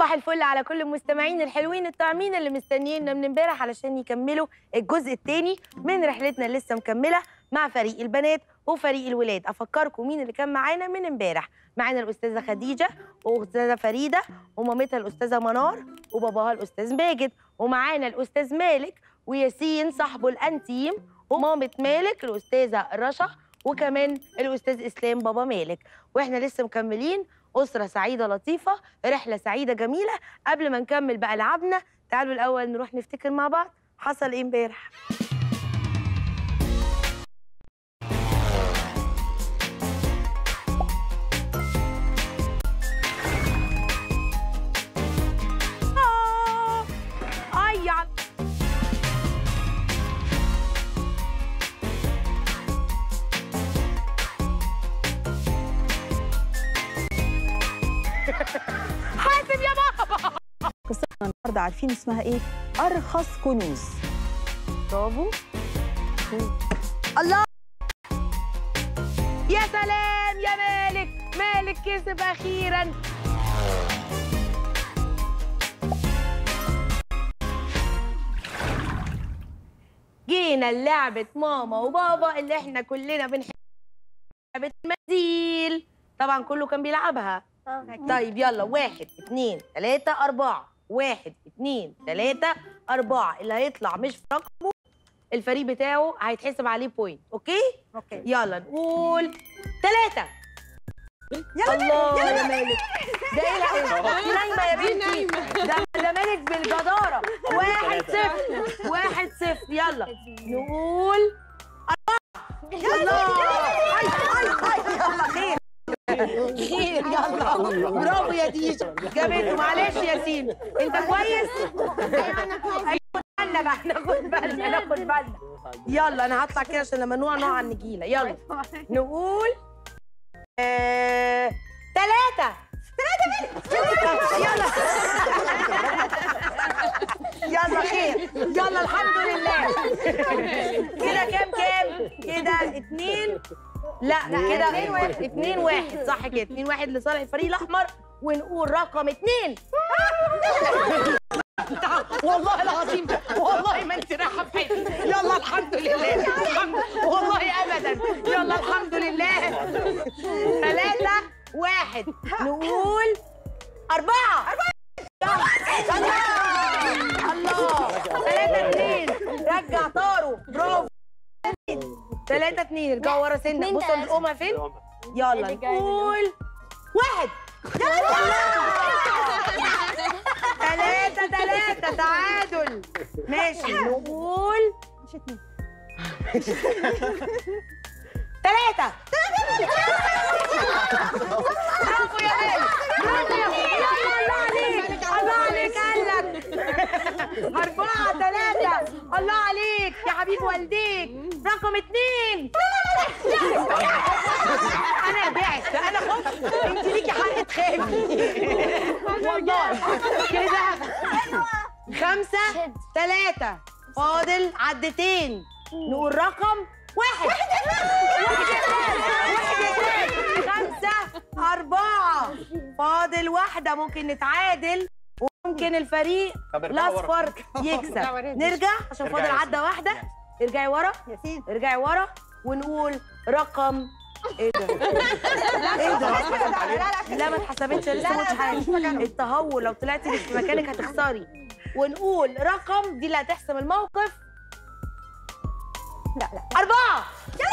صباح الفل على كل المستمعين الحلوين الطاعمين اللي مستنيينا من امبارح علشان يكملوا الجزء الثاني من رحلتنا اللي لسه مكمله مع فريق البنات وفريق الولاد افكركم مين اللي كان معانا من امبارح معانا الاستاذه خديجه واستاذه فريده ومامتها الاستاذه منار وباباها الاستاذ ماجد ومعانا الاستاذ مالك وياسين صاحبه الانتيم ومامه مالك الاستاذه رشا وكمان الاستاذ اسلام بابا مالك واحنا لسه مكملين أسرة سعيدة لطيفة رحلة سعيدة جميلة قبل ما نكمل بقى لعبنا تعالوا الأول نروح نفتكر مع بعض حصل إيه امبارح آه، أي يا حاسب يا بابا قصتنا النهارده عارفين اسمها ايه؟ ارخص كنوز برافو الله يا سلام يا مالك مالك كسب اخيرا جينا لعبة ماما وبابا اللي احنا كلنا بنحب لعبة المنديل طبعا كله كان بيلعبها طيب يلا واحد اتنين تلاتة أربعة واحد اتنين تلاتة أربعة اللي هيطلع مش في رقمه الفريق بتاعه هيتحسب عليه بوينت أوكي؟ اوكي يلا نقول تلاتة يلا الله يا مالك ده ايه لا دي نايمة يا بنتي ده ده مالك بالجدارة واحد صفر واحد صفر يلا نقول أربعة الله أي أي أي يلا خير خير يلا برافو يا ديجا جابته معلش يا ياسين انت كويس؟ ايوه انا كويس بالنا بقى ناخد بالنا ناخد بالنا يلا انا هطلع كده عشان لما نقع نقع على النجيله يلا نقول آه... ثلاثة يلا يلا خير يلا الحمد لله كده كام كام كده اتنين لا كده اتنين واحد اتنين واحد صح كده اتنين واحد لصالح الفريق الاحمر ونقول رقم اتنين والله العظيم والله ما انت رايحه في حته يلا الحمد لله الحمد والله ابدا يلا الحمد لله ثلاثة واحد نقول أربعة الله الله ثلاثة اتنين رجع طاروا برافو ثلاثة اتنين ارجعوا ورا سنة بصوا الأمة فين يلا نقول واحد ثلاثة ثلاثة تعادل ماشي نقول ثلاثة برافو يا مالك برافو يا مالك الله عليك الله عليك قالك أربعة ثلاثة الله عليك يا حبيب والديك رقم اثنين أنا بعت أنا خفت أنت ليكي حق تخافي والله كده خمسة ثلاثة فاضل عدتين نقول رقم واحد واحد يا ولاد، واحد يا ولاد. خمسة أربعة فاضل واحدة ممكن نتعادل وممكن الفريق الأصفر يكسب نرجع عشان فاضل عدة واحدة ارجعي ورا ياسين ارجعي ورا ونقول رقم ايه ده؟ ايه ده؟ لا ما اتحسبتش لسه ما قلتش حاجه التهور لو طلعتي مش في مكانك هتخسري ونقول رقم دي اللي هتحسم الموقف لا لا أربعة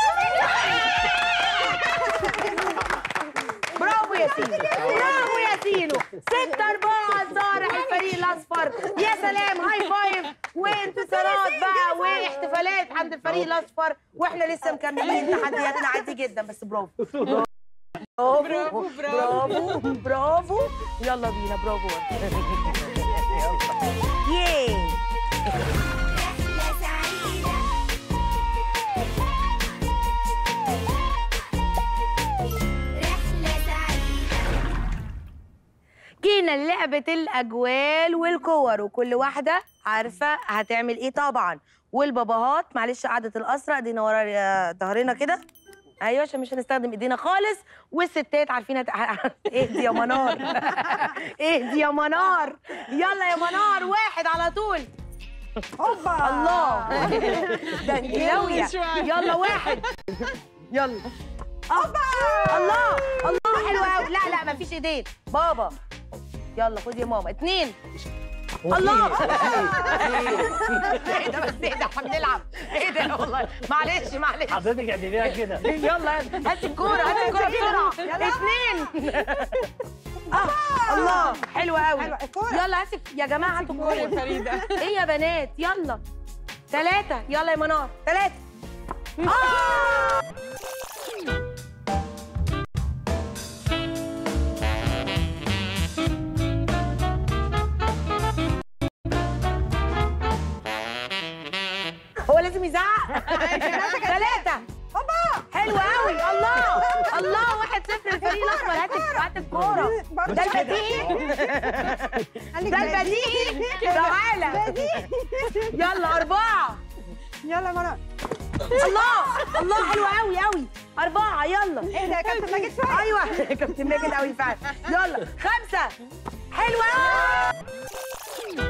برافو يا سينو برافو يا سينو ستة أربعة لصالح الفريق الأصفر يا سلام هاي فايف وانتصارات بقى واحتفالات عند الفريق الأصفر وإحنا لسه مكملين تحدياتنا عادي جدا بس برافو برافو برافو برافو يلا بينا برافو ياي رحلة سعيدة رحلة سعيدة جينا لعبة الأجوال والكور وكل واحدة عارفة هتعمل إيه طبعا والباباهات معلش قعدة الأسرة دينا ورا ظهرنا كده ايوه عشان مش هنستخدم ايدينا خالص والستات عارفين هت... اهدي يا منار اهدي يا منار يلا يا منار واحد على طول هوبا الله ده انت ناويه يلا واحد يلا اوبا الله الله حلو قوي لا لا مفيش ايدين بابا يلا خد يا ماما اتنين الله ايه ده بس ايه ده احنا بنلعب ايه ده والله معلش معلش حضرتك اعتبريها كده يلا هات الكورة هات الكورة بسرعة اتنين اه الله حلوة قوي حلوة، الكورة. يلا هات يا جماعة هاتوا الكورة فريده ايه يا بنات يلا ثلاثة يلا يا منار ثلاثة آه! هو لازم يزعق ثلاثة هوبا حلو قوي الله الله واحد صفر الفريق الاحمر هات هات الكوره ده البديهي ده البديهي تعالى يلا أربعة يلا مرة الله الله حلو قوي قوي أربعة يلا ايه ده يا كابتن ماجد شويه أيوه كابتن ماجد قوي فعلا يلا خمسة حلوة قوي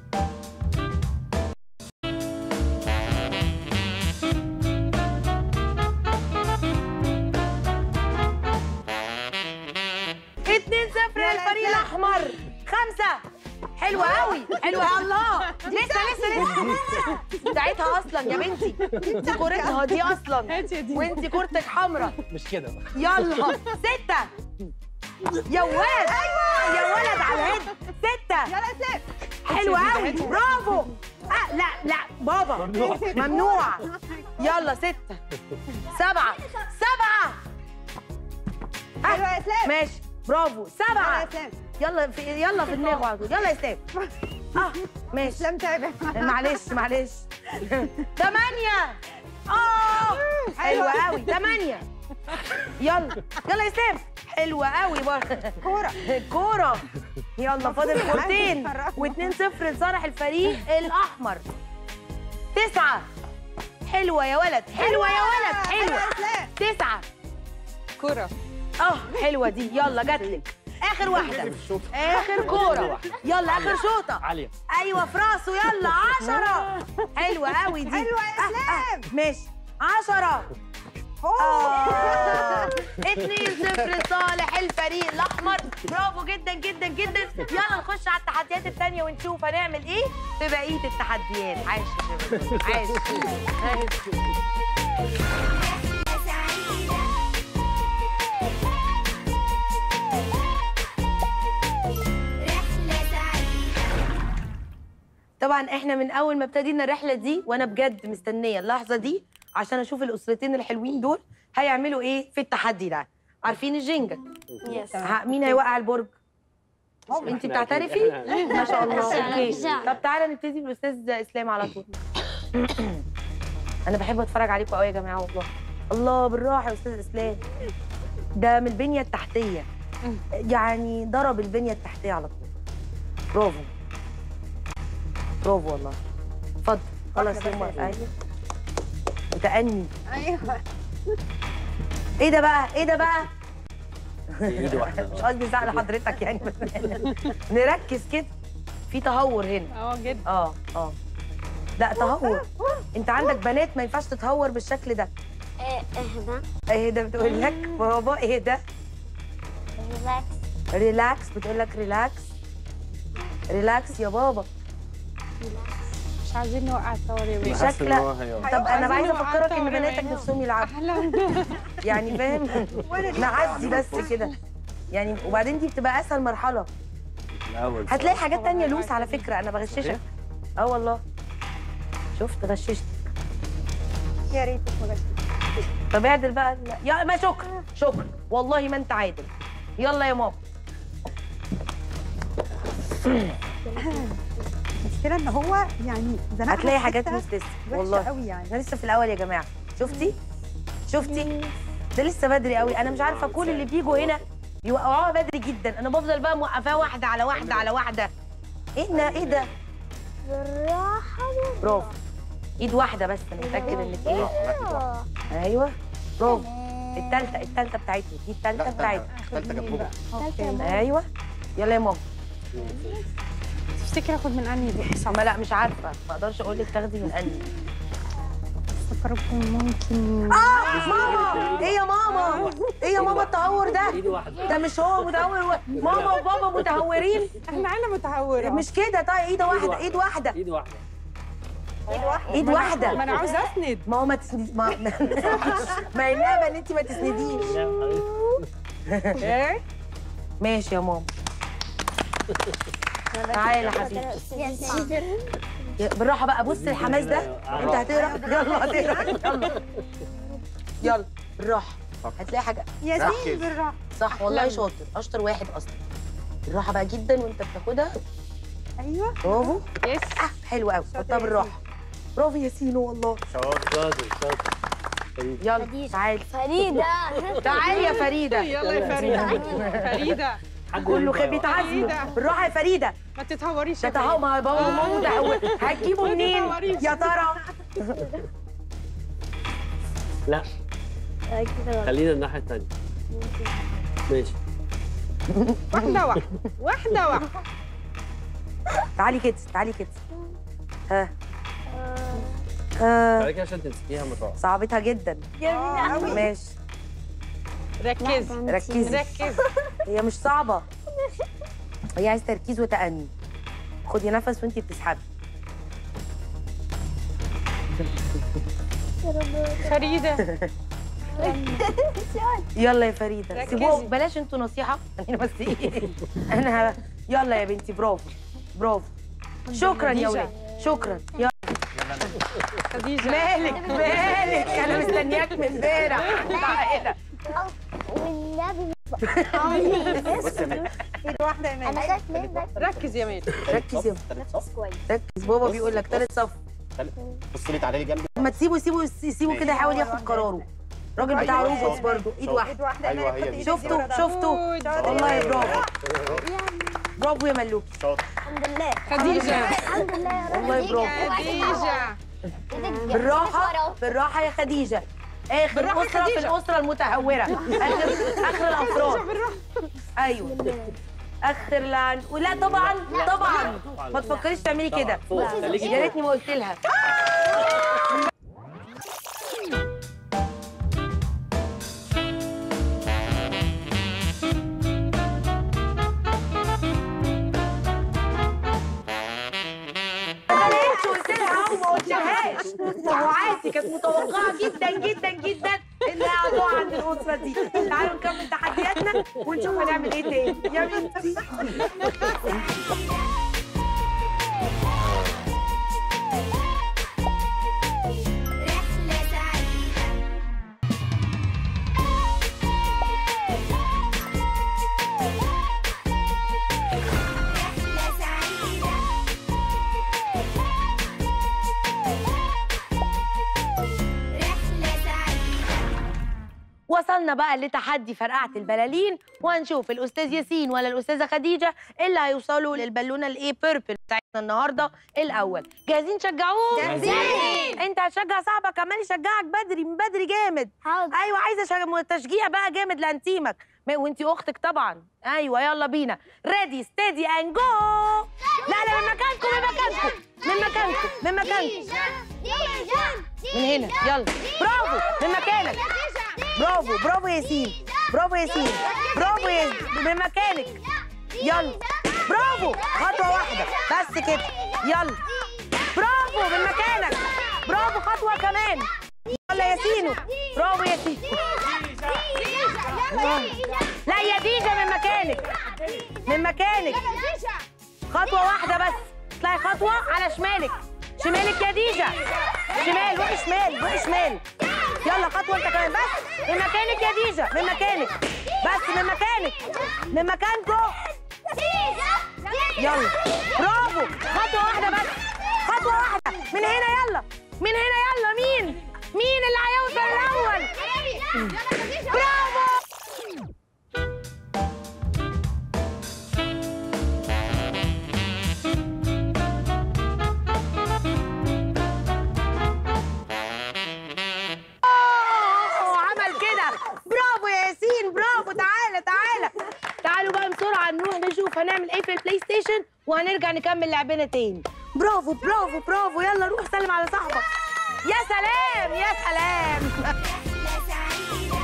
اتنين صفر للفريق الأحمر خمسة حلوة قوي حلوة الله لسه لسه لسه بتاعتها أصلا يا بنتي دي كورتها دي أصلا وانتي كورتك حمراء مش كده يلا ستة يا ولد ايوه يا ولد على الهيد ستة يلا يا سيف حلوة قوي برافو آه لا لا بابا ممنوع. ممنوع يلا ستة سبعة سبعة حلوة يا سيف ماشي برافو يلا سبعة يا سيف يلا في يلا في دماغه على طول يلا يا اسلام اه ماشي اسلام تعب معلش معلش ثمانية اه حلوة قوي ثمانية يلا يلا يا اسلام حلوة قوي برضه كورة الكورة يلا فاضل كورتين عايز واتنين صفر لصالح الفريق الأحمر تسعة حلوة يا ولد حلوة يا ولد حلوة حلوة يا اسلام تسعة كورة اه حلوة دي يلا جاتلك آخر واحدة آخر كورة يلا آخر شوطة عاليه أيوة في راسه يلا عشرة حلوة قوي دي حلوة يا آه، آه، إسلام. ماشي عشرة آه. اتنين صفر لصالح الفريق الاحمر برافو جدا جدا جدا يلا نخش على التحديات التانية ونشوف هنعمل ايه في بقية التحديات عاش يا شباب عاش عاش رحلة سعيدة رحلة سعيدة طبعا احنا من اول ما ابتدينا الرحله دي وانا بجد مستنيه اللحظه دي عشان اشوف الاسرتين الحلوين دول هيعملوا ايه في التحدي ده عارفين الجينجا ها، مين هيوقع البرج انت بتعترفي ما شاء الله اوكي طب تعالى نبتدي بالاستاذ اسلام على طول انا بحب اتفرج عليكم قوي يا جماعه والله الله بالراحه يا استاذ اسلام ده من البنيه التحتيه يعني ضرب البنيه التحتيه على طول برافو برافو والله اتفضل خلاص يا موافقة ايوه متأني ايوه ايه ده بقى ايه ده بقى ايد واحده مش قصدي زعل حضرتك يعني بس نركز كده في تهور هنا اه جدا اه اه لا تهور انت عندك بنات ما ينفعش تتهور بالشكل ده اهدى ايه ده بتقول لك بابا ايه ده ريلاكس ريلاكس بتقول لك ريلاكس ريلاكس يا بابا مش عايزين نوقع الصور يا بيه شكلك طب انا عايزه افكرك ان بناتك نفسهم يلعبوا يعني فاهم نعدي بس كده يعني وبعدين دي بتبقى اسهل مرحله هتلاقي حاجات تانية لوس على فكره انا بغششك اه والله شفت غششت يا ريت ما جاتش. طب اعدل بقى لا. يا ما شكرا شكرا والله ما انت عادل يلا يا ماما المشكله ان هو يعني زنقها هتلاقي في حاجات حتة لوس لسه وحشه والله قوي يعني احنا لسه في الاول يا جماعه شفتي شفتي ده لسه بدري قوي انا مش عارفه كل اللي بيجوا هنا بيوقعوها بدري جدا انا بفضل بقى موقفاها واحده على واحده على واحده ايه ده ايه ده بالراحة برافو ايد واحده بس انا متاكد انك ايه ايوه برافو التالتة التالتة بتاعتنا دي التالتة بتاعتنا ثالثه جنبهم ايوه يلا يا ماما تفتكر اخد من انهي بقى ما لا مش عارفه ما اقدرش اقول لك تاخدي من انهي افكركم ممكن ماما ايه يا ماما ايه يا ماما التهور ده ايد واحده ده مش هو متهور و- ماما وبابا متهورين احنا عيله متهوره مش كده طيب ايد واحده ايد واحده ايد واحده ايد واحده ما انا عاوزه اسند ما هو ما تسند ما ما ما هي اللعبه ان انت ما تسنديش لا حبيبي ايه ماشي يا ماما تعالى يا حبيبي بالراحه بقى بص الحماس ده انت هتقرا يلا هتقرا يلا يلا بالراحه هتلاقي حاجه ياسين بالراحه صح والله شاطر اشطر واحد اصلا بالراحه بقى جدا وانت بتاخدها ايوه برافو يس آه حلو قوي حطها بالراحه برافو يا سينو والله شاطر شاطر شاطر حبيبي. يلا تعالي فريدة تعالي يا فريده يلا يا فريده فريده حد كله ينفع خير بيتعزموا فريدة. بالراحه يا فريده ما تتهوريش ده يا تهو ما بابا وماما متهور هتجيبوا منين يا ترى لا خلينا الناحيه الثانيه ماشي واحده واحده واحده واحده تعالي كده تعالي كده ها ها تعالى كده عشان تمسكيها ما تقعش صعبتها جدا ماشي ركزي ركزي ركزي هي مش صعبة هي عايز تركيز وتأني خدي نفس وانتي بتسحبي فريده يلا يا فريدة ركزي. سيبوها بلاش انتوا نصيحة انا بس ايه انا ه- يلا يا بنتي برافو برافو شكرا يا خديجة. ولاد شكرا يلا خديجه مالك مالك انا مستنياك من امبارح تعالى والنبي بص يا مان ايد واحده يا انا مان خايف منك ركز يا مان ركز يا ثالث صف كويس ركز بابا بيقول لك تالت صف بص لي تعالي لي جنبي ما تسيبه سيبه سيبه كده يحاول ياخد قراره راجل بتاع أيوة. روبوتس برضه ايد واحده ايوه هي دي شفتوا شفتوا جود. والله برافو برافو يا ملوكي شاطر الحمد لله خديجه الحمد لله يا رب والله برافو خديجه بالراحه بالراحه يا خديجه اخر بالراحة يا اسره في خديجة. الاسره المتهوره اخر اخر الافراد ايوه اخر لعن ولا طبعا طبعا ما تفكريش تعملي كده فوق خليكي يا فوق. ريتني ما قلت لها ما لقيتش قلت لها او ما قلتلهاش ما هو عادي كانت متوقعه جدا جدا جدا انها هتقع عند الاسره دي تعالوا نكمل تحدياتنا ونشوف هنعمل ايه تاني يا بنتي رحلة سعيدة رحلة سعيدة رحلة سعيدة وصلنا بقى لتحدي فرقعة البلالين وهنشوف الأستاذ ياسين ولا الأستاذة خديجة اللي هيوصلوا للبالونة الإيه بيربل بتاعتنا النهاردة الأول جاهزين تشجعوه؟ جاهزين. أنت هتشجع صاحبك كمان يشجعك بدري من بدري جامد حاضر أيوة عايزة شج- تشجيع بقى جامد لأنتيمك ما- وأنتي أختك طبعا أيوة يلا بينا ريدي ستيدي أند جو لا لا من مكانكم من مكانكم من مكانكم من مكانكم من هنا يلا برافو من مكانك برافو برافو ياسين برافو ياسين برافو يا من مكانك يلا برافو خطوة واحدة بس كده يلا برافو من مكانك برافو خطوة كمان يلا يا سينو برافو يا سينو لا يا ديجا من مكانك من مكانك خطوة واحدة بس اطلعي خطوة على شمالك شمالك يا ديجا شمال روحي شمال روحي شمال يلا خطوة انت كمان بس من مكانك يا ديجا من مكانك بس من مكانك من مكانكم يلا برافو خطوة واحدة بس خطوة واحدة من هنا يلا من هنا يلا مين مين اللي هيوصل الأول برافو أوه، عمل كده نشوف هنعمل ايه في البلاي ستيشن وهنرجع نكمل لعبنا تاني برافو برافو برافو يلا روح سلم على صاحبك يا سلام يا سلام رحلة سعيدة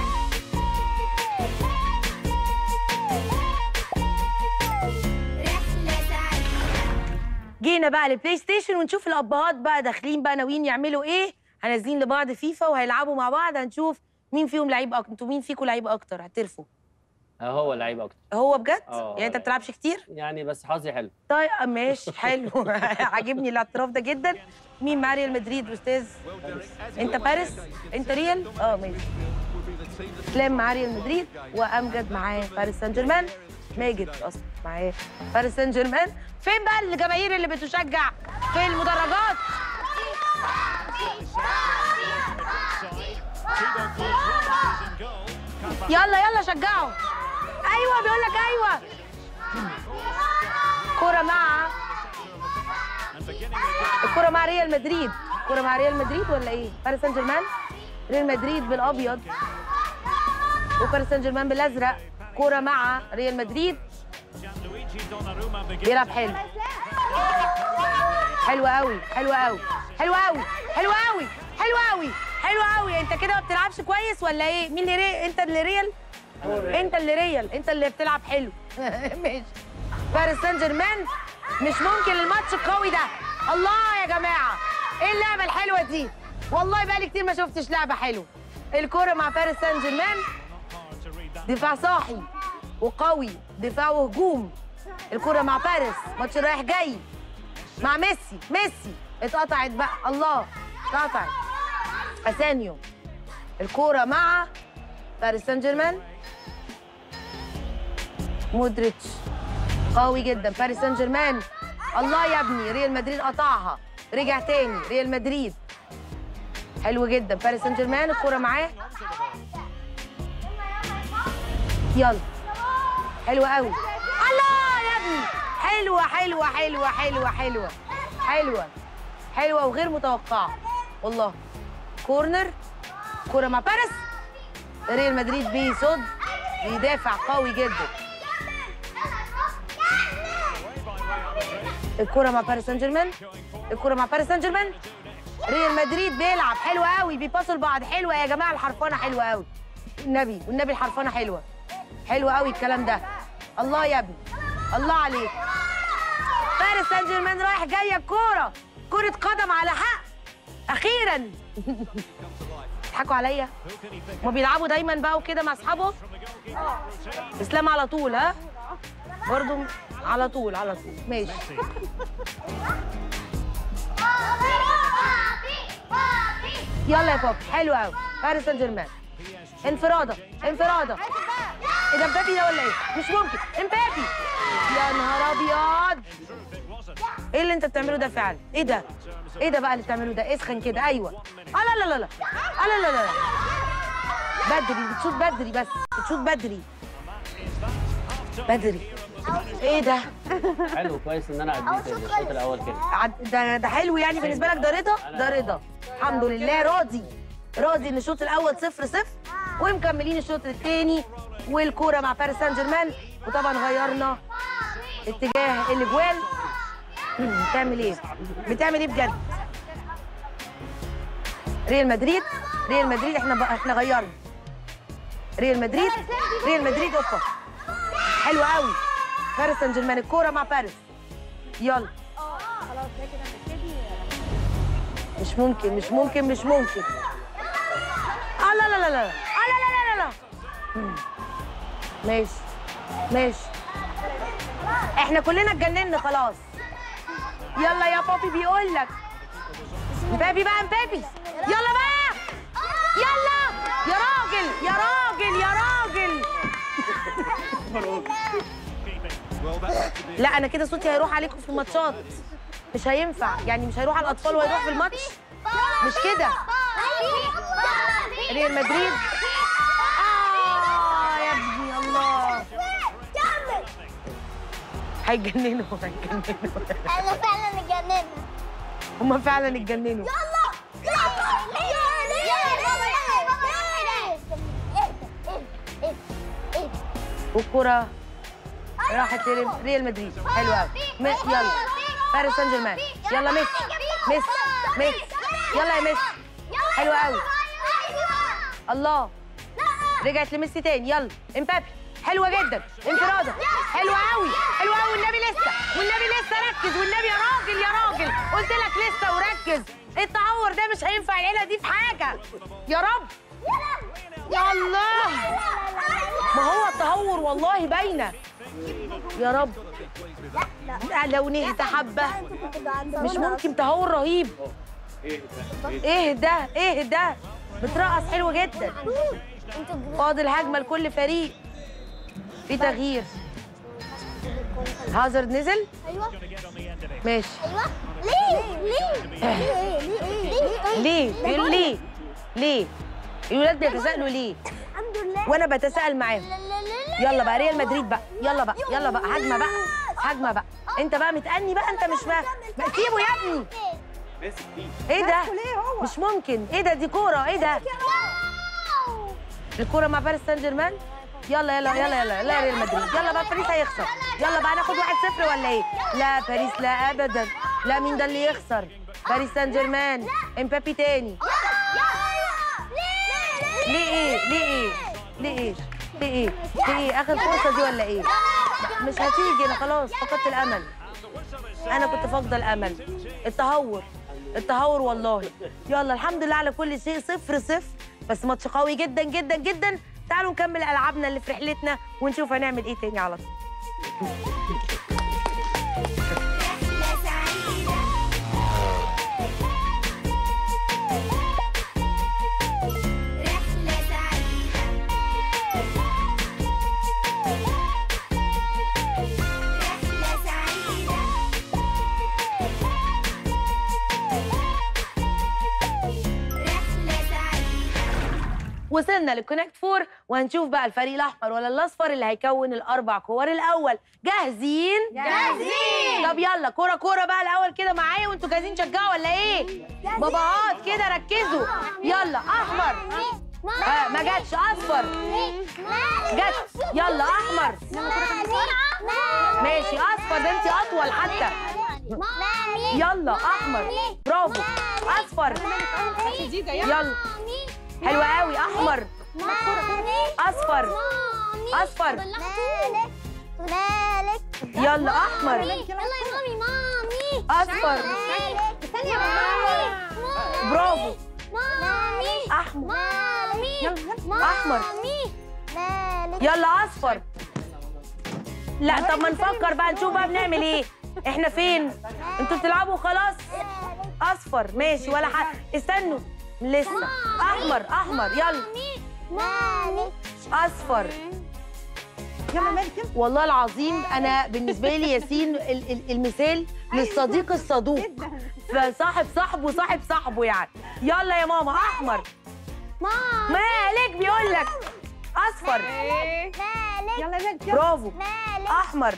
رحلة سعيدة جينا بقى للبلاي ستيشن ونشوف الابهات بقى داخلين بقى ناويين يعملوا ايه هنازلين لبعض فيفا وهيلعبوا مع بعض هنشوف مين فيهم لعيب اكتر انتوا مين فيكم لعيب اكتر اعترفوا هو لعيب اكتر هو بجد آه، يعني انت هو بتلعبش كتير يعني بس حظي حلو طيب ماشي حلو عاجبني الاعتراف ده جدا مين مع ريال مدريد استاذ انت باريس انت ريال اه ماشي اسلام مع ريال مدريد وامجد معاه باريس سان جيرمان ماجد اصلا معاه باريس سان جيرمان فين بقى الجماهير اللي بتشجع في المدرجات يلا يلا شجعوا ايوه بيقول لك ايوه كرة مع الكرة مع ريال مدريد الكرة مع ريال مدريد ولا ايه؟ باريس سان جيرمان ريال مدريد بالابيض وباريس سان جيرمان بالازرق كرة مع ريال مدريد بيلعب حلو حلو قوي حلو قوي حلو قوي حلو قوي حلو قوي حلو قوي انت كده ما بتلعبش كويس ولا ايه؟ مين اللي ري... انت اللي ريال؟ انت اللي ريال انت اللي بتلعب حلو ماشي باريس سان جيرمان مش ممكن الماتش القوي ده الله يا جماعه ايه اللعبه الحلوه دي والله بقالي كتير ما شفتش لعبه حلوه الكره مع باريس سان جيرمان دفاع صاحي وقوي دفاع وهجوم الكره مع باريس ماتش رايح جاي مع ميسي ميسي اتقطعت بقى الله اتقطعت اسانيو الكوره مع باريس سان جيرمان مودريتش قوي جدا باريس سان جيرمان الله يا ابني ريال مدريد قطعها رجع تاني ريال مدريد حلو جدا باريس سان جيرمان الكوره معاه يلا حلوه قوي الله يا ابني حلوه حلوه حلوه حلوه حلوه حلوه حلوه وغير متوقعه والله كورنر كوره مع باريس ريال مدريد بيصد بيدافع قوي جدا الكرة مع باريس سان جيرمان الكرة مع باريس سان جيرمان ريال مدريد بيلعب حلو قوي بيباصوا لبعض حلوة يا جماعة الحرفانة حلوة قوي النبي والنبي الحرفانة حلوة حلو قوي الكلام ده الله يا ابني الله عليك باريس سان جيرمان رايح جاية الكورة كرة قدم على حق أخيرا بيضحكوا عليا هما بيلعبوا دايما بقى وكده مع أصحابهم اسلام على طول ها برضو على طول على طول ماشي يلا يا بابي حلو قوي باريس سان جيرمان انفراده انفراده ايه ده مبابي ده ولا ايه؟ مش ممكن امبابي يا نهار ابيض ايه اللي انت بتعمله ده فعلا؟ ايه ده؟ ايه ده بقى اللي بتعمله ده؟ اسخن كده ايوه اه لا لا لا لا اه لا لا لا لا بدري بتشوط بدري بس بتشوط بدري بدري ايه ده؟ حلو كويس ان انا عديت الشوط الاول كده عد- ده ده حلو يعني بالنسبه لك ده رضا؟ ده رضا الحمد لله راضي راضي ان الشوط الاول صفر صفر ومكملين الشوط الثاني والكوره مع باريس سان جيرمان وطبعا غيرنا اتجاه الاجوال مم، بتعمل ايه؟ بتعمل ايه بجد؟ ريال مدريد ريال مدريد احنا بقى احنا غيرنا ريال مدريد ريال مدريد اوبا حلو قوي باريس سان جيرمان الكوره مع باريس يلا مش ممكن مش ممكن مش ممكن اه لا لا لا لا اه لا لا لا لا لا مم. ماشي ماشي احنا كلنا اتجننا خلاص يلا يا بابي بيقول لك مبابي بقى مبابي يلا بقى يلا يا راجل يا راجل يا راجل لا انا كده صوتي هيروح عليكم في الماتشات مش هينفع يعني مش هيروح على الاطفال وهيروح في الماتش مش كده ريال مدريد اه يا ابني الله هيجننوا هيجننوا انا فعلا اتجننا هما فعلا اتجننوا والكرة راحت لريال مدريد حلو قوي م- يلا باريس سان جيرمان يلا ميسي ميسي ميسي يلا يا ميسي حلو قوي الله رجعت لميسي تاني يلا امبابي حلوه جدا انفراده حلوه قوي حلوه قوي والنبي لسه والنبي لسه ركز والنبي يا راجل يا راجل قلت لك لسه وركز التعور ده مش هينفع العيله دي في حاجه يا رب يا الله ما هو التهور والله باينه يا رب لا لو نهدى حبه مش ممكن تهور رهيب ايه ده ايه ده بترقص حلو جدا فاضل هجمه لكل فريق في تغيير هازارد نزل ايوه ماشي ايوه ليه ليه ليه ليه ليه بيقول ليه ليه الولاد بيتساءلوا ليه الحمد لله وانا بتساءل معاهم لا لا لا لا يلا بقى ريال مدريد بقى يلا بقى يلا بقى هجمه بقى هجمه بقى انت بقى متأني بقى انت مش فاهم ما سيبه يا ابني ماسك فيه ايه ده ليه هو مش ممكن ايه ده دي كوره ايه ده الكوره مع باريس سان جيرمان يلا يلا يلا يلا لا ريال مدريد يلا بقى باريس هيخسر يلا بقى ناخد 1-0 ولا ايه لا باريس لا ابدا لا مين ده اللي يخسر باريس سان جيرمان امبابي تاني ليه ايه ليه ايه ليه ايه ليه ايه ليه ايه اخر فرصه دي ولا ايه لا، مش هتيجي انا خلاص فقدت الامل انا كنت فاقده الامل التهور التهور والله يلا الحمد لله على كل شيء صفر صفر بس ماتش قوي جدا جدا جدا تعالوا نكمل العابنا اللي في رحلتنا ونشوف هنعمل ايه تاني على طول رحلة سعيدة رحلة سعيدة رحلة سعيدة رحلة سعيدة وصلنا للكونكت فور وهنشوف بقى الفريق الاحمر ولا الاصفر اللي هيكون الاربع كور الاول جاهزين جاهزين. طب يلا كوره كوره بقى الاول كده معايا وانتوا جاهزين تشجعوا ولا ايه باباهات كده ركزوا يلا احمر آه ما جاتش اصفر جت يلا احمر ماشي اصفر ده انت اطول حتى يلا احمر برافو اصفر يلا حلوة قوي احمر اصفر اصفر مالك يلا احمر يلا يا مامي مامي اصفر استني يا مامي برافو مامي احمر مامي يلا احمر مامي مالك يلا اصفر لا طب ما نفكر بقى نشوف بقى بنعمل ايه احنا فين انتوا بتلعبوا خلاص اصفر ماشي ولا حاجه استنوا لسه احمر احمر يلا مالك اصفر يلا مالك يلا والله العظيم انا بالنسبه لي ياسين ال- ال- المثال للصديق الصدوق فصاحب صاحبه صاحب صاحبه يعني يلا يا ماما احمر مامي مالك بيقول لك اصفر مالك يلا مالك يلا برافو مالك احمر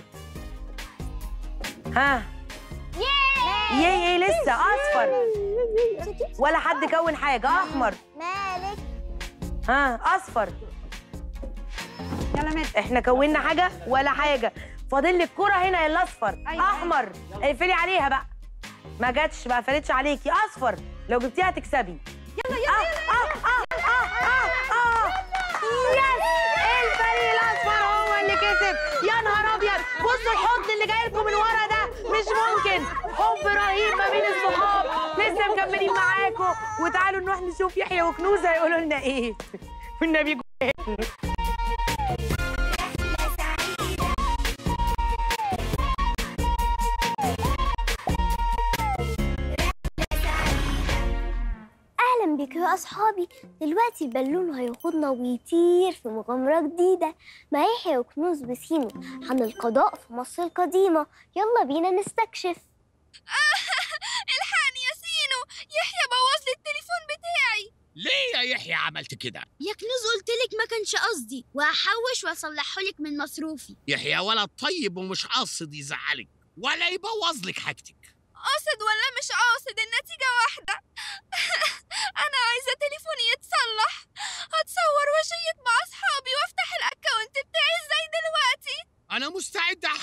ها ياي يي يي لسه اصفر ولا حد كون حاجه احمر مالك ها اصفر يلا مالك احنا كونا حاجه ولا حاجه فاضل لي الكره هنا يلا اصفر أيوة. احمر اقفلي عليها بقى ما جاتش ما قفلتش عليكي اصفر لو جبتيها هتكسبي يلا يلا آه آه آه آه آه آه. يس الفريق الاصفر هو اللي كسب يا نهار ابيض بصوا الحضن اللي جاي لكم من ورا ده مش ممكن حب رهيب ما بين الصحاب لسه مكملين معاكم وتعالوا نروح نشوف يحيى وكنوز هيقولوا لنا ايه والنبي رحلة سعيدة أهلا بك يا أصحابي دلوقتي البالون هياخدنا ويطير في مغامرة جديدة مع يحيى وكنوز بسينو عن القضاء في مصر القديمة يلا بينا نستكشف الحقني يا سينو يحيى بوظ لي التليفون بتاعي ليه يا يحيى عملت كده؟ يا كنوز قلت لك ما كانش قصدي وهحوش واصلحه لك من مصروفي يحيى ولد طيب ومش قاصد يزعلك ولا يبوظ لك حاجتك قاصد ولا مش قاصد النتيجة واحدة أنا عايزة تليفوني يتصلح هتصور واشيط مع أصحابي وافتح الأكاونت بتاعي ازاي دلوقتي أنا مستعد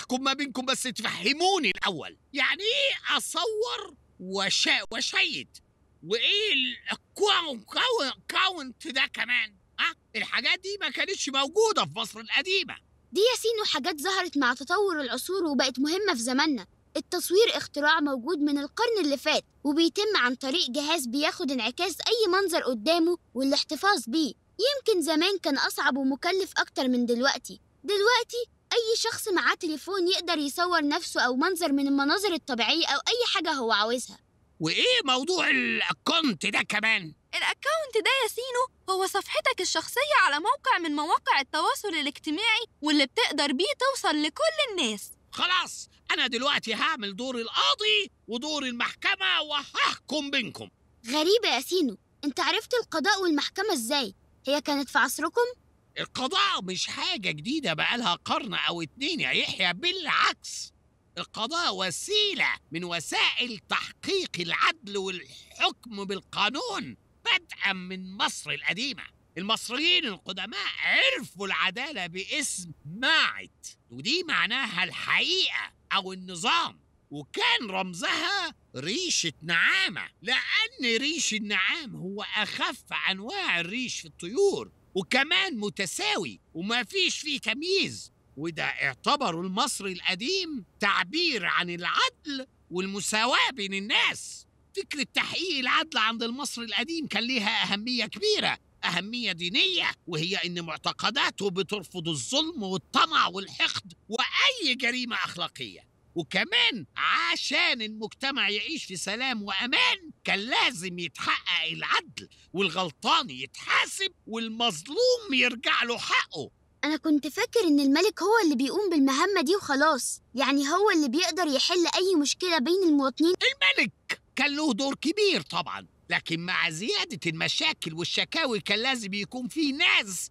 هحكم ما بينكم بس تفهموني الاول يعني ايه اصور وشا وشيد وايه الكاونت كاونت ده كمان ها الحاجات دي ما كانتش موجوده في مصر القديمه دي يا سينو حاجات ظهرت مع تطور العصور وبقت مهمة في زماننا التصوير اختراع موجود من القرن اللي فات وبيتم عن طريق جهاز بياخد انعكاس أي منظر قدامه والاحتفاظ بيه يمكن زمان كان أصعب ومكلف أكتر من دلوقتي دلوقتي أي شخص معاه تليفون يقدر يصور نفسه أو منظر من المناظر الطبيعية أو أي حاجة هو عاوزها وايه موضوع الاكونت ده كمان الأكاونت ده يا سينو هو صفحتك الشخصية على موقع من مواقع التواصل الاجتماعي واللي بتقدر بيه توصل لكل الناس خلاص انا دلوقتي هعمل دور القاضي ودور المحكمه وهحكم بينكم غريبة يا سينو أنت عرفت القضاء والمحكمة إزاي؟ هي كانت في عصركم؟ القضاء مش حاجة جديدة بقالها قرن أو اتنين يا يحيى بالعكس القضاء وسيلة من وسائل تحقيق العدل والحكم بالقانون بدءا من مصر القديمة المصريين القدماء عرفوا العدالة باسم ماعت ودي معناها الحقيقة أو النظام وكان رمزها ريشة نعامة لأن ريش النعام هو أخف أنواع الريش في الطيور وكمان متساوي وما فيش فيه تمييز وده اعتبروا المصري القديم تعبير عن العدل والمساواة بين الناس فكرة تحقيق العدل عند المصري القديم كان ليها أهمية كبيرة أهمية دينية وهي إن معتقداته بترفض الظلم والطمع والحقد وأي جريمة أخلاقية وكمان عشان المجتمع يعيش في سلام وأمان كان لازم يتحقق العدل والغلطان يتحاسب والمظلوم يرجع له حقه أنا كنت فاكر إن الملك هو اللي بيقوم بالمهمة دي وخلاص يعني هو اللي بيقدر يحل أي مشكلة بين المواطنين الملك كان له دور كبير طبعا لكن مع زيادة المشاكل والشكاوي كان لازم يكون في ناس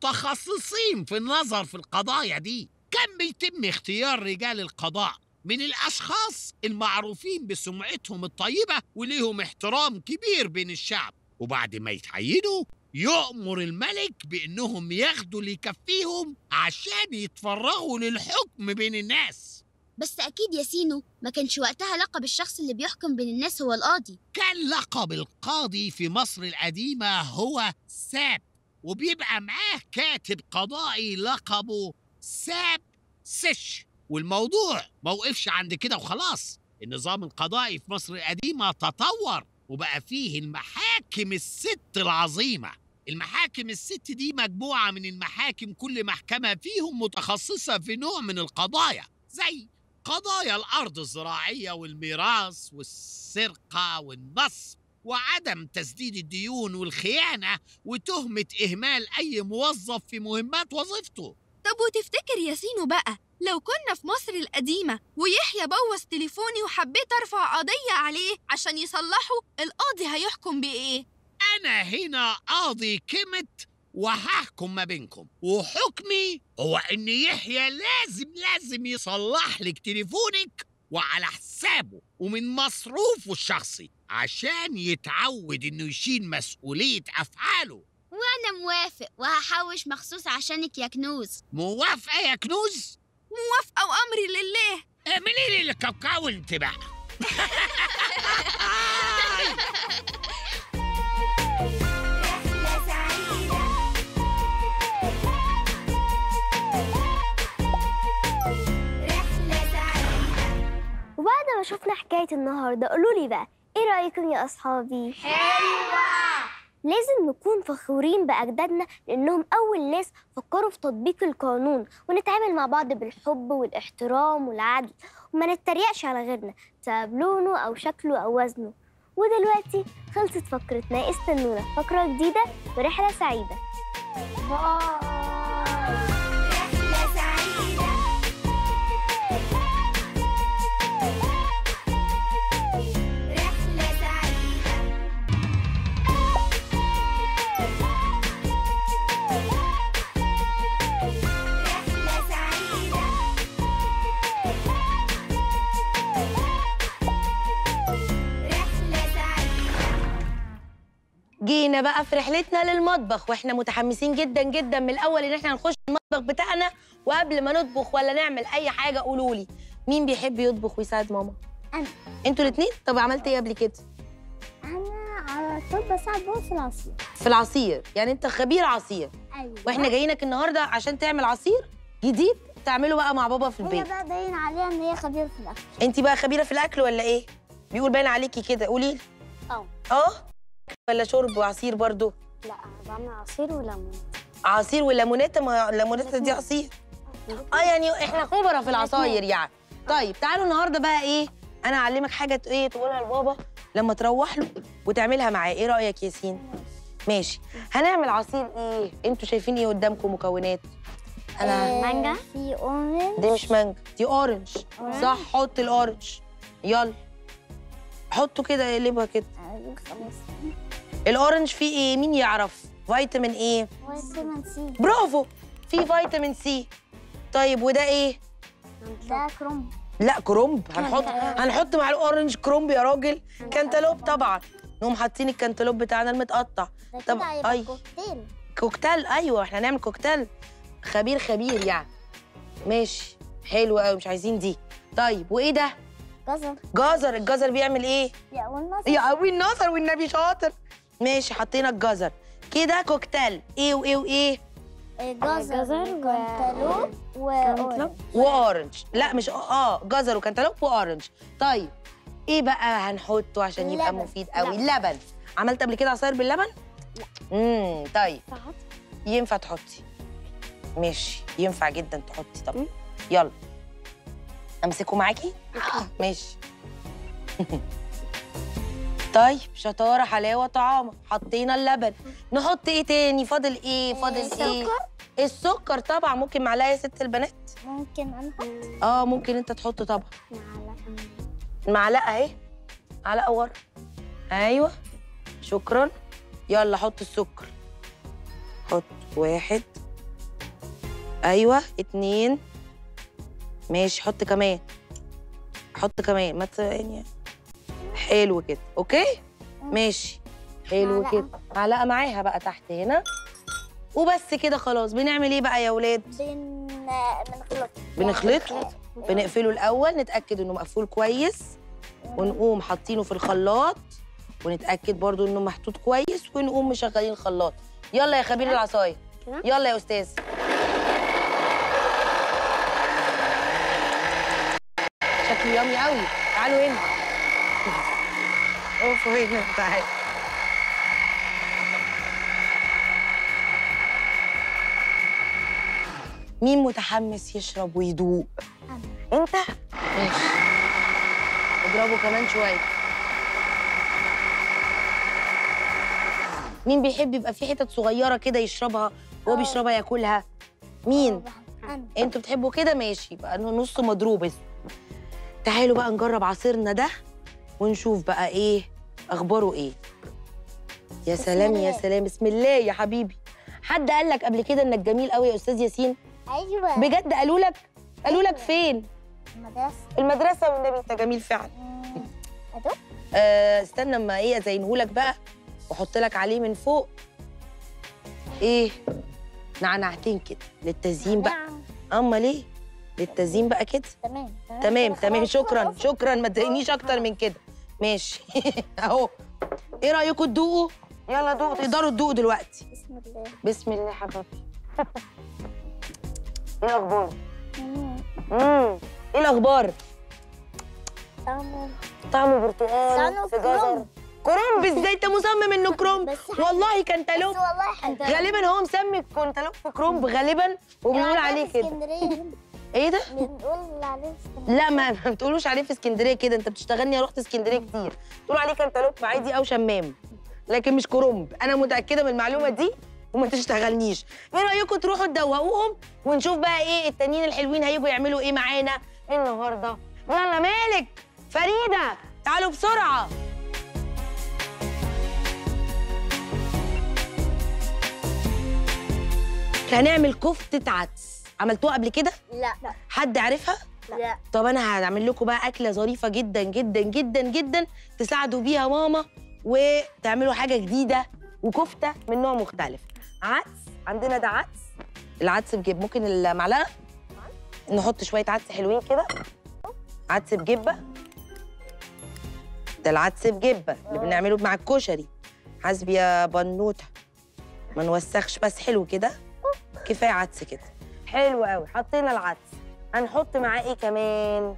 متخصصين في النظر في القضايا دي كان بيتم اختيار رجال القضاء من الأشخاص المعروفين بسمعتهم الطيبة وليهم احترام كبير بين الشعب وبعد ما يتعينوا يؤمر الملك بأنهم ياخدوا اللي يكفيهم عشان يتفرغوا للحكم بين الناس بس أكيد يا سينو ما كانش وقتها لقب الشخص اللي بيحكم بين الناس هو القاضي كان لقب القاضي في مصر القديمة هو ساب وبيبقى معاه كاتب قضائي لقبه ساب سش والموضوع ما وقفش عند كده وخلاص النظام القضائي في مصر القديمة تطور وبقى فيه المحاكم الست العظيمة المحاكم الست دي مجموعة من المحاكم كل محكمة فيهم متخصصة في نوع من القضايا زي قضايا الأرض الزراعية والميراث والسرقة والنصب وعدم تسديد الديون والخيانة وتهمة إهمال أي موظف في مهمات وظيفته طب وتفتكر يا سينو بقى لو كنا في مصر القديمة ويحيى بوظ تليفوني وحبيت أرفع قضية عليه عشان يصلحه القاضي هيحكم بإيه؟ أنا هنا قاضي كمت وهحكم ما بينكم وحكمي هو إن يحيى لازم لازم يصلح لك تليفونك وعلى حسابه ومن مصروفه الشخصي عشان يتعود إنه يشيل مسؤولية أفعاله وأنا موافق وهحوش مخصوص عشانك يا كنوز موافقة يا كنوز؟ موافقة وأمري لله اعملي لي الكاكاو انت بقى رحلة سعيدة رحلة سعيدة وبعد ما شفنا حكاية النهاردة قولوا لي بقى ايه رأيكم يا أصحابي؟ لازم نكون فخورين بأجدادنا لأنهم أول ناس فكروا في تطبيق القانون ونتعامل مع بعض بالحب والاحترام والعدل وما نتريقش على غيرنا بسبب لونه أو شكله أو وزنه ودلوقتي خلصت فقرتنا استنونا في فقرة جديدة ورحلة سعيدة رحلة سعيدة رحلة سعيدة رحلة سعيدة رحلة سعيدة جينا بقى في رحلتنا للمطبخ واحنا متحمسين جدا جدا من الاول ان احنا هنخش المطبخ بتاعنا وقبل ما نطبخ ولا نعمل اي حاجه قولوا لي مين بيحب يطبخ ويساعد ماما أنا. انتوا الاثنين طب عملت ايه قبل كده انا على طول بساعد بابا في العصير في العصير يعني انت خبير عصير ايوه واحنا جايينك النهارده عشان تعمل عصير جديد تعمله بقى مع بابا في هي البيت بقى باين عليها ان هي خبيره في الاكل انت بقى خبيره في الاكل ولا ايه بيقول باين عليكي كده قولي لي اه. اه ولا شرب وعصير برضو لا انا بعمل عصير وليمون عصير والليموناته ما الليموناته دي عصير اه يعني احنا خبره في العصاير يعني طيب تعالوا النهارده بقى ايه انا اعلمك حاجه ت- ايه تقولها لبابا لما تروح له وتعملها معاه ايه رايك ياسين ماشي هنعمل عصير ايه انتوا شايفين ايه قدامكم مكونات انا مانجا في اورنج دي مش مانجا دي اورنج صح حط الاورنج يلا حطه كده اقلبها كده خلاص الاورنج فيه ايه مين يعرف فيتامين ايه فيتامين سي برافو فيه فيتامين سي طيب وده ايه ده كروم لا كرومب هنحط هنحط مع الاورنج كرومب يا راجل كانتالوب طبعا نقوم حاطين الكانتالوب بتاعنا المتقطع ده طب كده هيبقى أي. كوكتيل كوكتيل ايوه احنا هنعمل كوكتيل خبير خبير يعني ماشي حلو قوي مش عايزين دي طيب وايه ده جزر جزر الجزر بيعمل ايه يا قلنا يا قوي النظر والنبي شاطر ماشي حطينا الجزر كده كوكتيل ايه وايه وايه جزر وكانتالوب واورنج واورنج لا مش اه جزر وكانتالوب واورنج طيب ايه بقى هنحطه عشان يبقى لبن. مفيد قوي لبن. اللبن عملت قبل كده عصاير باللبن لا امم طيب ينفع تحطي ماشي ينفع جدا تحطي طب يلا امسكه معاكي ماشي طيب شطاره حلاوه طعامه حطينا اللبن نحط ايه تاني فاضل ايه فاضل ايه سكر السكر طبعا ممكن معلقه يا ست البنات ممكن انحط اه ممكن انت تحط طبعا معلقه معلقه اهي معلقه ورا ايوه شكرا يلا حط السكر حط واحد ايوه اتنين ماشي حط كمان حط كمان ما ت- يعني حلو كده اوكي ماشي حلو معلقة. كده معلقه معاها بقى تحت هنا وبس كده خلاص بنعمل ايه بقى يا ولاد بن بنخلط بنخلطه بنقفله الاول نتاكد انه مقفول كويس ونقوم حاطينه في الخلاط ونتاكد برضو انه محطوط كويس ونقوم مشغلين الخلاط يلا يا خبير العصايه كده؟ يلا يا استاذ شكله يامي قوي تعالوا هنا اوف هنا تعالوا مين متحمس يشرب ويدوق انت ماشي اضربه كمان شويه مين بيحب يبقى في حتت صغيره كده يشربها وهو آه. بيشربها ياكلها مين انا انتوا بتحبوا كده ماشي يبقى نص مضروب بس تعالوا بقى نجرب عصيرنا ده ونشوف بقى ايه اخباره ايه يا بسم سلام يا الله. سلام بسم الله يا حبيبي حد قال لك قبل كده انك جميل قوي يا استاذ ياسين ايوه بجد قالوا لك قالوا لك فين المدرسه المدرسه والنبي انت جميل فعلا مم. ادوق آه استنى اما ايه ازينهولك بقى واحط لك عليه من فوق ايه نعنعتين كده للتزيين بقى نعم. اما ليه للتزيين بقى كده تمام تمام كده تمام خلاص. شكرا خلاص. شكرا ما تضايقنيش اكتر من كده ماشي اهو ايه رايكم تدوقوا يلا دوقوا تقدروا تدوقوا دلوقتي بسم الله بسم الله حبيبي ايه الاخبار مم. امم ايه الاخبار طعمه طعمه برتقال طعمه في جزر كرنب. كرنب ازاي انت مصمم انه كرنب بس حلو. والله بس كانتالوب والله حلو غالبا هو مسمي الكنتالوب كرنب غالبا وبنقول يعني عليه في كده اسكندريه ايه ده بنقول عليه في اسكندريه لا ما ما بتقولوش عليه في اسكندريه كده انت بتشتغلني رحت اسكندريه كتير تقولوا عليه كانتالوب عادي او شمام لكن مش كرنب انا متاكده من المعلومه دي وما تشتغلنيش ايه رايكم تروحوا تدوقوهم ونشوف بقى ايه التانيين الحلوين هيجوا يعملوا ايه معانا النهارده يلا مالك فريده تعالوا بسرعه هنعمل كفته عدس عملتوها قبل كده لا لا حد عارفها لا طب انا هعمل لكم بقى اكله ظريفه جدا جدا جدا جدا تساعدوا بيها ماما وتعملوا حاجه جديده وكفته من نوع مختلف عدس عندنا ده عدس العدس بجيب ممكن المعلقه نحط شويه عدس حلوين كده عدس بجبه ده العدس بجبه اللي بنعمله مع الكشري حسبي يا بنوته ما نوسخش بس حلو كده كفايه عدس كده حلو قوي حطينا العدس هنحط معاه ايه كمان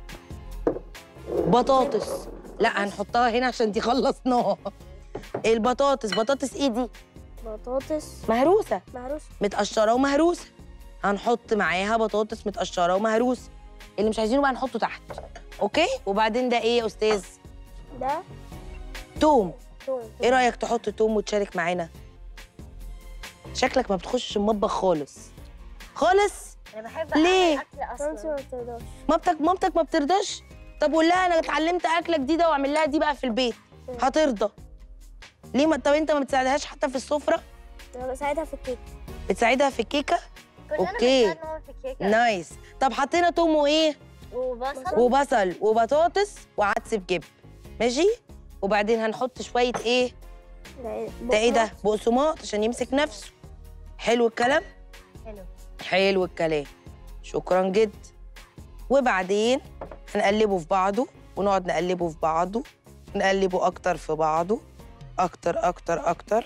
بطاطس لا هنحطها هنا عشان دي خلصناها البطاطس بطاطس ايه دي بطاطس مهروسه مهروس متقشره ومهروسه هنحط معاها بطاطس متقشره ومهروسه اللي مش عايزينه بقى نحطه تحت اوكي وبعدين ده ايه يا استاذ ده توم توم ايه رايك تحط توم وتشارك معانا شكلك ما بتخشش المطبخ خالص خالص انا بحب ليه؟ اكل اصلا ما تقدرش مامتك مامتك ما بترضاش طب قول لها انا اتعلمت اكله جديده واعمل لها دي بقى في البيت هترضى ليه ما طب انت ما بتساعدهاش حتى في السفره انا بساعدها في الكيك بتساعدها في الكيكه كلنا أوكي. بنساعد ماما في الكيكه نايس طب حطينا توم وايه وبصل وبصل وبطاطس وعدس بجب ماشي وبعدين هنحط شويه ايه ده ايه ده بقسماط عشان يمسك نفسه حلو الكلام حلو. حلو الكلام شكرا جدا وبعدين هنقلبه في بعضه ونقعد نقلبه في بعضه نقلبه اكتر في بعضه اكتر اكتر اكتر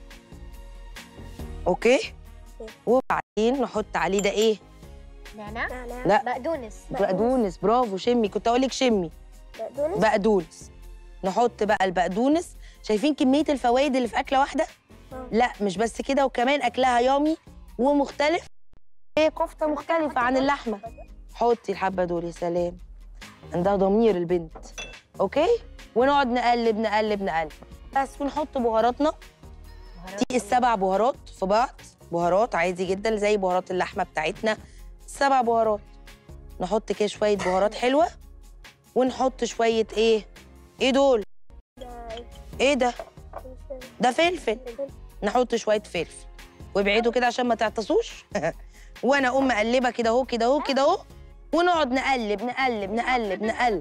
اوكي وبعدين نحط عليه ده ايه نعناع لا. بقدونس بقدونس برافو شمي كنت اقول لك شمي بقدونس بقدونس نحط بقى البقدونس شايفين كمية الفوائد اللي في أكلة واحدة؟ آه. لا مش بس كده وكمان أكلها يامي ومختلف ايه كفتة مختلفة عن اللحمة حطي الحبة دول يا سلام عندها ضمير البنت أوكي؟ ونقعد نقلب نقلب نقلب بس ونحط بهاراتنا دي السبع بهارات في بعض بهارات عادي جدا زي بهارات اللحمة بتاعتنا سبع بهارات نحط كده شوية بهارات حلوة ونحط شوية ايه؟ ايه دول؟ ايه ده؟ ده فلفل نحط شويه فلفل وابعدوا كده عشان ما تعطسوش وانا اقوم مقلبه كده اهو كده اهو كده اهو ونقعد نقلب نقلب نقلب نقلب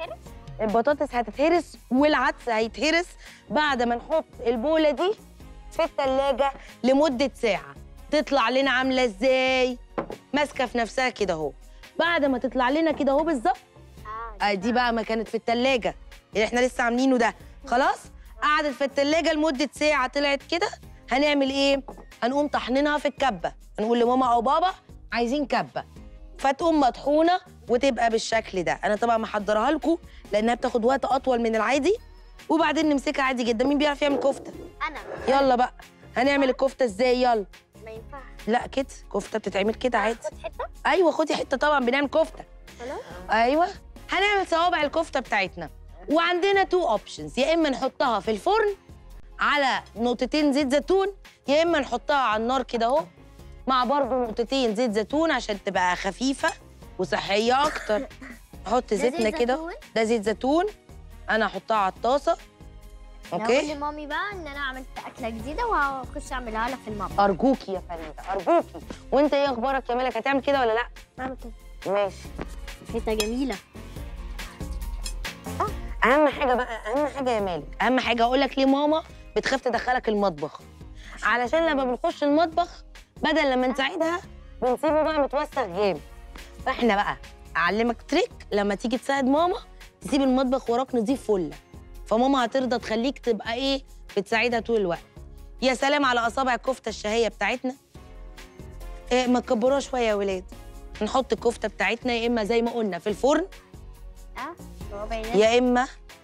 البطاطس هتتهرس والعدس هيتهرس بعد ما نحط البوله دي في التلاجة لمدة ساعة تطلع لنا عاملة ازاي؟ ماسكة في نفسها كده اهو بعد ما تطلع لنا كده اهو بالظبط آه دي بقى ما كانت في التلاجة اللي احنا لسه عاملينه ده خلاص قعدت في التلاجة لمدة ساعة طلعت كده هنعمل ايه؟ هنقوم طحنينها في الكبة هنقول لماما او بابا عايزين كبة فتقوم مطحونة وتبقى بالشكل ده انا طبعا محضرها لكم لانها بتاخد وقت اطول من العادي وبعدين نمسكها عادي جدا مين بيعرف يعمل كفتة؟ انا يلا بقى هنعمل الكفتة ازاي يلا ما ينفعش لا كده كفتة بتتعمل كده عادي خد حته ايوه خدي حته طبعا بنعمل كفته خلاص. ايوه هنعمل صوابع الكفته بتاعتنا وعندنا تو اوبشنز يا اما نحطها في الفرن على نقطتين زيت زيتون يا اما نحطها على النار كده اهو مع برضه نقطتين زيت زيتون عشان تبقى خفيفه وصحيه اكتر نحط زيتنا كده ده زيت زيتون انا هحطها على الطاسه اوكي اوكي لمامي بقى ان انا عملت اكله جديده وهخش اعملها لها في المطبخ ارجوكي يا فريده ارجوكي وانت ايه اخبارك يا ملك هتعمل كده ولا لا عملت ماشي حته جميله اهم حاجه بقى اهم حاجه يا مالك اهم حاجه اقول لك ليه ماما بتخاف تدخلك المطبخ علشان لما بنخش المطبخ بدل لما نساعدها بنسيبه بقى متوسخ جامد فاحنا بقى اعلمك تريك لما تيجي تساعد ماما تسيب المطبخ وراك نظيف فله فماما هترضى تخليك تبقى ايه بتساعدها طول الوقت يا سلام على اصابع الكفته الشهيه بتاعتنا إيه ما تكبروها شويه يا ولاد نحط الكفته بتاعتنا يا اما زي ما قلنا في الفرن يا اما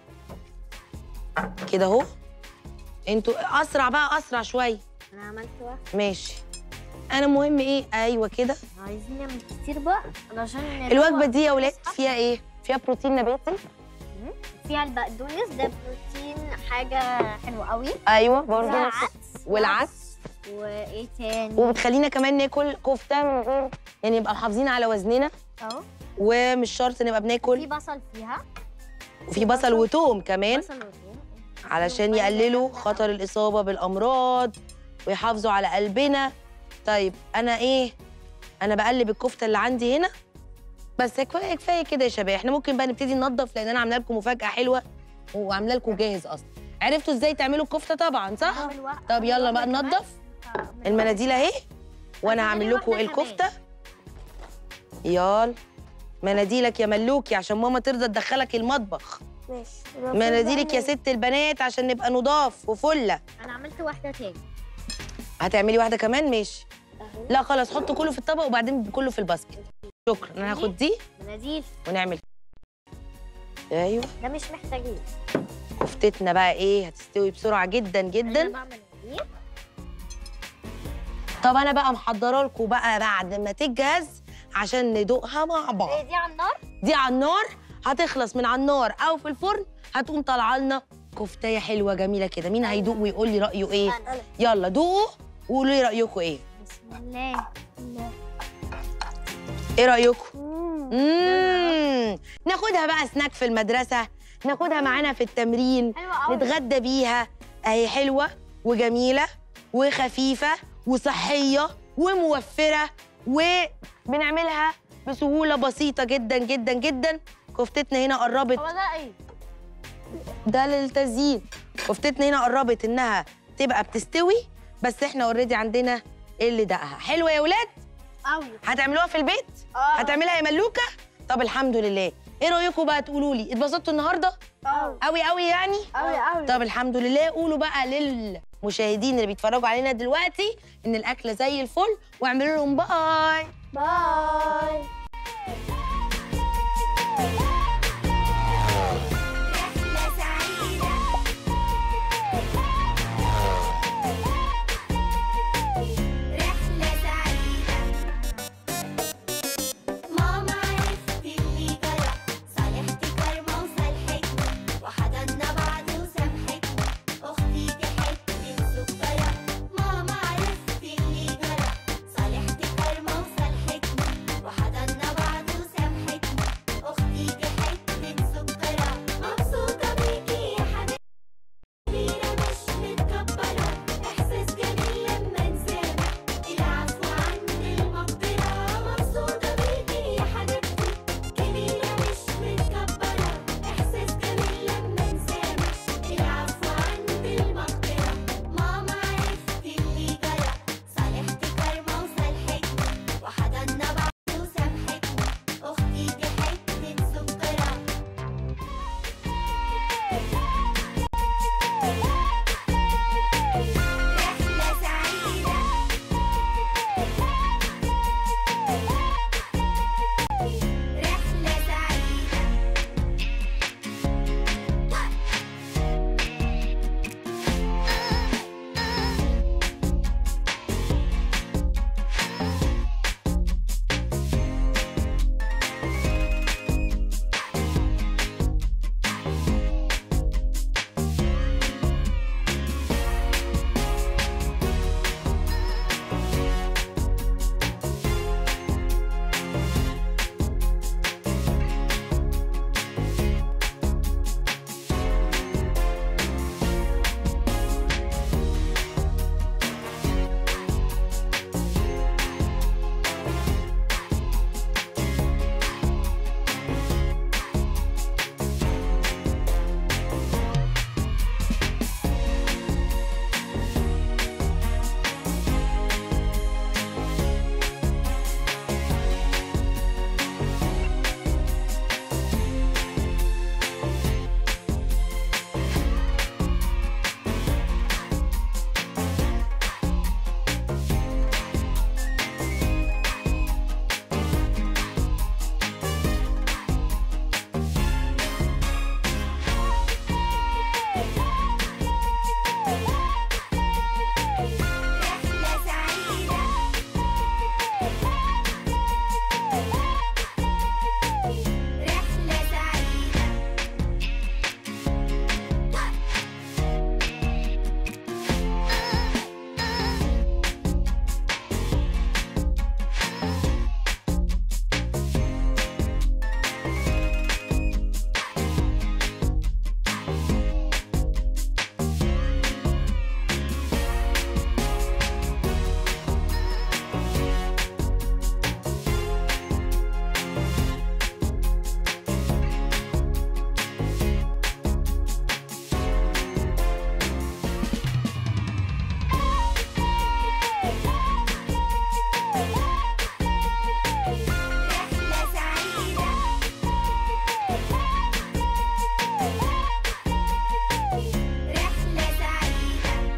كده اهو انتوا اسرع بقى اسرع شويه انا عملت واحد ماشي انا مهم ايه ايوه كده عايزين نعمل كتير بقى علشان الوجبه دي يا ولاد فيها ايه فيها بروتين نباتي فيها البقدونس ده بروتين حاجه حلوه قوي ايوه برضه فيها نفس- عدس والعدس وايه تاني وبتخلينا كمان ناكل كفته من غير يعني نبقى محافظين على وزننا اهو ومش شرط نبقى في بناكل بصل فيها وفي بصل وتوم كمان بصل وثوم علشان يقللوا خطر الإصابة بالأمراض ويحافظوا على قلبنا طيب أنا إيه؟ أنا بقلب الكفتة اللي عندي هنا بس كفاية كفاية كده يا شباب احنا ممكن بقى نبتدي ننضف لأن أنا عاملة لكم مفاجأة حلوة وعاملة لكم جاهز أصلا عرفتوا ازاي تعملوا الكفته طبعا صح طب يلا بقى ننضف المناديل اهي وانا هعمل لكم الكفته يلا مناديلك يا ملوكي عشان ماما ترضى تدخلك المطبخ ماشي مناديلك يا ست البنات عشان نبقى نضاف وفله انا عملت واحده تاني هتعملي واحده كمان ماشي لا خلاص حطوا كله في الطبق وبعدين كله في الباسكت شكرا انا هاخد دي مناديل ونعمل ايوه ده مش محتاجين كفتتنا بقى ايه هتستوي بسرعه جدا انا جدا بعمل مناديل طب انا بقى محضره لكم بقى بعد ما تجهز عشان ندوقها مع بعض هي دي على النار دي على النار هتخلص من على النار او في الفرن هتقوم طالعه لنا كفتايه حلوه جميله كده مين هيدوق ويقول لي رايه ايه انا يلا دوقوا وقولوا لي رايكم ايه بسم الله ايه رايكم امم ناخدها بقى سناك في المدرسه ناخدها معانا في التمرين حلوه قوي نتغدى بيها اهي حلوه وجميله وخفيفه وصحيه وموفره وبنعملها بسهوله بسيطه جدا جدا جدا كفتتنا هنا قربت هو ده ايه ده للتزيين كفتتنا هنا قربت انها تبقى بتستوي بس احنا اوريدي عندنا اللي دقها حلوه يا ولاد قوي هتعملوها في البيت اه هتعملها يا ملوكه طب الحمد لله ايه رايكم بقى تقولوا لي اتبسطتوا النهارده قوي قوي قوي يعني قوي قوي طب الحمد لله قولوا بقى للمشاهدين اللي بيتفرجوا علينا دلوقتي ان الاكله زي الفل واعملوا لهم باي باي